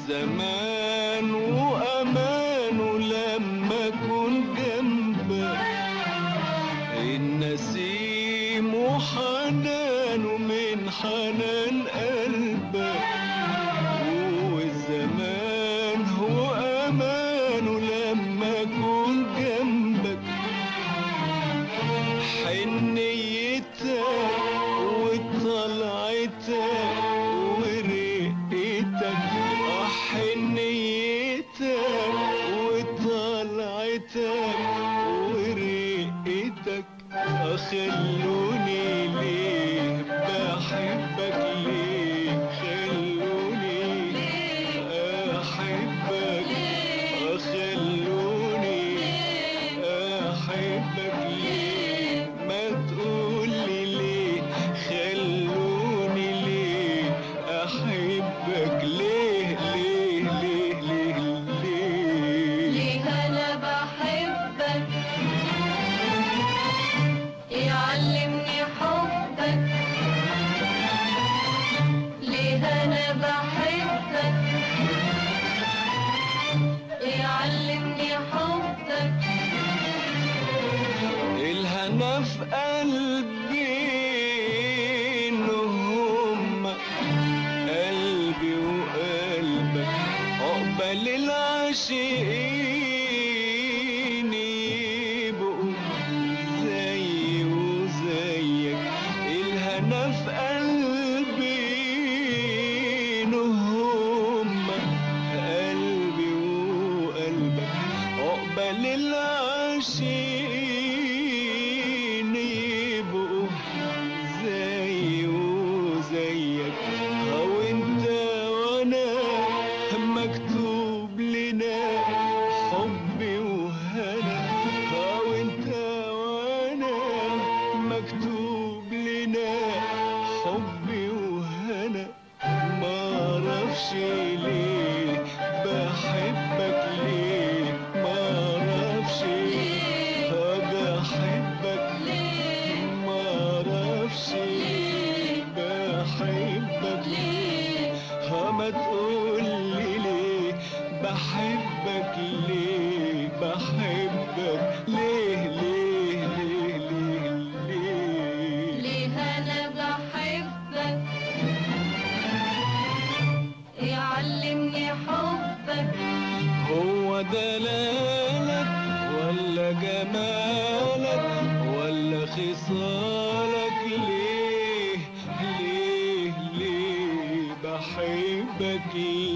والزمان وأمانه لما أكون جنبك النسيم وحنانه من حنان قلبك والزمان هو أمانه لما أكون جنبك حنيتك وطلعتك ورقتك آه حنيتك وطلعتك ورقتك خلوني ليه بحبك ليه خلوني احبك خلوني احبك ليه ما تقولي ليه خلوني ليه احبك ليه ليه ليه ليه ليه ليه انا بحبك يعلمني حبك ليه انا بحبك يعلمني حبك الهنا في قلبي إنهم قلبي وقلبك عقبال العاشقين يبقوا زي وزيك الهنا في قلبي إنهم قلبي وقلبك عقبال العاشقين يبقوا زي وزيك او انت وانا مكتوب لنا حبي وهنا او انت وانا مكتوب لنا حبي وهنا ما اعرفش ليه بحبك ليه ما اعرفش ليه؟ بحبك ليه ما اعرفش ليه؟ بحبك ليه ها ما تقولي ليه بحبك ليه بحبك ليه ليه ليه ليه ليه ليه انا بحبك يعلمني حبك هو دلالك ولا جمالك ولا خصالك ليه ليه ليه بحبك